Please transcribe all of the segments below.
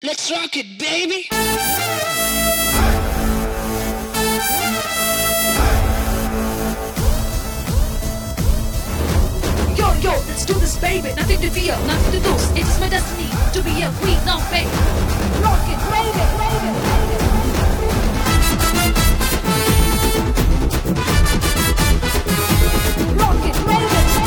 Let's rock it, baby. Yo, yo, let's do this, baby. Nothing to fear, nothing to lose. It is my destiny to be a queen now, baby. Rock it, baby, baby, baby. Rock it, baby,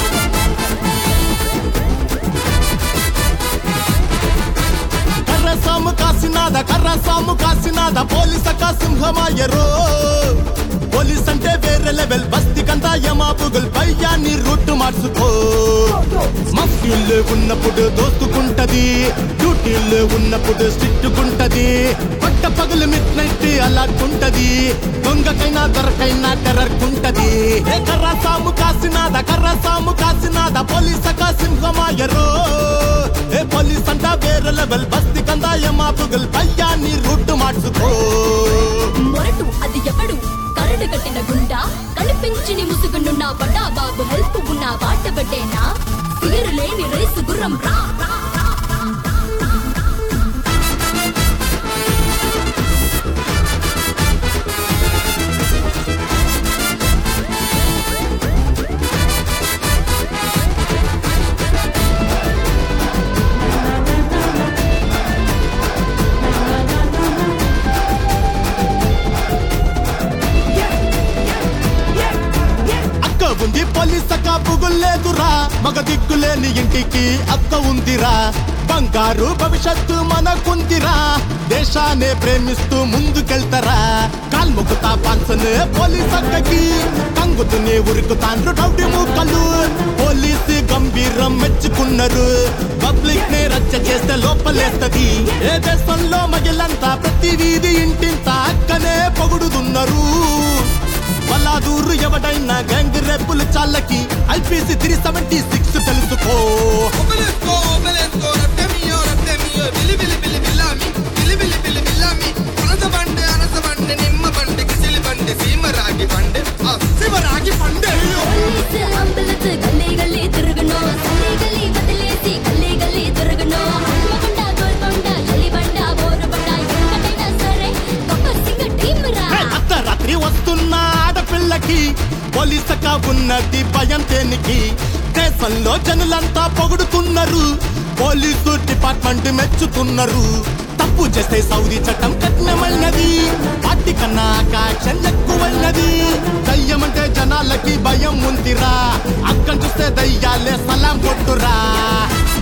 కర్ర సాము కాసినాద కర్ర సాము కాసినాద పోలీసక సింహమాయరో police అంటే వేరే level బస్తి కంతా యమాపుగుల్ పయ్యాన్ని route మార్చుకో మఫ్యూల్లో ఉన్నప్పుడు దోస్తుకుంటది డ్యూటీల్లో ఉన్నప్పుడు స్టిట్టుకుంటది పట్ట పగులు మిడ్ నైట్ అలాగుంటది దొంగకైనా దొరకైనా టెర్రర్కుంటది ఏ కర్ర సాము కాసినాద కర్ర సాము కాసినాద పోలీసక సింహమాయరో ఏ పోలీస్ అంట వేరే లెవెల్ బస్తి కందాయ మాపుగల్ పయ్యాన్ని రూట్ మార్చుకో మొరటు అది ఎవడు కరడు కట్టిన గుండా కనిపించిని ముసుగునున్న బడా బాబు హెల్ప్ ఉన్న వాటబడ్డేనా తీరు లేని రేసు గుర్రం రా రా, రా, రా, రా, రా. అక్క ఉంది పోలీస్ అక్క పుగుల్లేదురా మగ దిక్కులేని ఇంటికి అక్క ఉందిరా బంగారు భవిష్యత్తు మనకుందిరా దేశాన్ని ప్రేమిస్తూ ముందుకెళ్తారా కాల్ముకుతా పాన్సనే పోలీస్ అక్కకి కంగుతునే ఉరుకుతాండ్రు రౌడీ ముక్కలు పోలీసు గంభీరం మెచ్చుకున్నారు పబ్లిక్ నే రచ్చ చేస్తే లోపలేస్తది ఏ దేశంలో మహిళంతా ప్రతి వీధి ఇంటింత అక్కనే పొగుడుతున్నారు బలాదూరు ఎవడైనా గ్యాంగ్ రేపులు చాలకి ఐపీసీ త్రీ సెవెంటీ సిక్స్ తెలుసుకో Obelisco, obelisco, రక్తే మీయో, రక్తే మీయో, బిలి బిలి బిలి బిల్లామి, బిలి బిలి బిలి బిల్లామి. అనస బండి, అనస బండి, నిమ్మ బండి, కిసిలి బండి, సీమ రాగి బండి, ఆ సీమ రాగి బండి. పోలీసు అంబులెన్స్ గల్లీ గల్లీ తిరుగును గల్లీ గల్లీ వదిలేసి గల్లీ గల్లీ తిరుగును హన్మకొండ గోల్కొండ చలిబండ బోరుబండ ఎక్కడైనా సరే గబ్బర్ సింగ్ టీమ్ రా హే, అర్ధరాత్రి వస్తున్న ఆడపిల్లకి పోలీసక ఉన్నది భయం తేనికి దేశంలో జనులంతా పొగుడుతున్నారు పోలీసు డిపార్ట్మెంట్ మెచ్చుతున్నారు తప్పు చేస్తే సౌదీ చట్టం కఠినమైనది వాటి కన్నా ఆకాశం ఎక్కువైనది దయ్యమంటే జనాలకి భయం ఉందిరా అక్కని చూస్తే దయ్యాలే సలాం కొట్టురా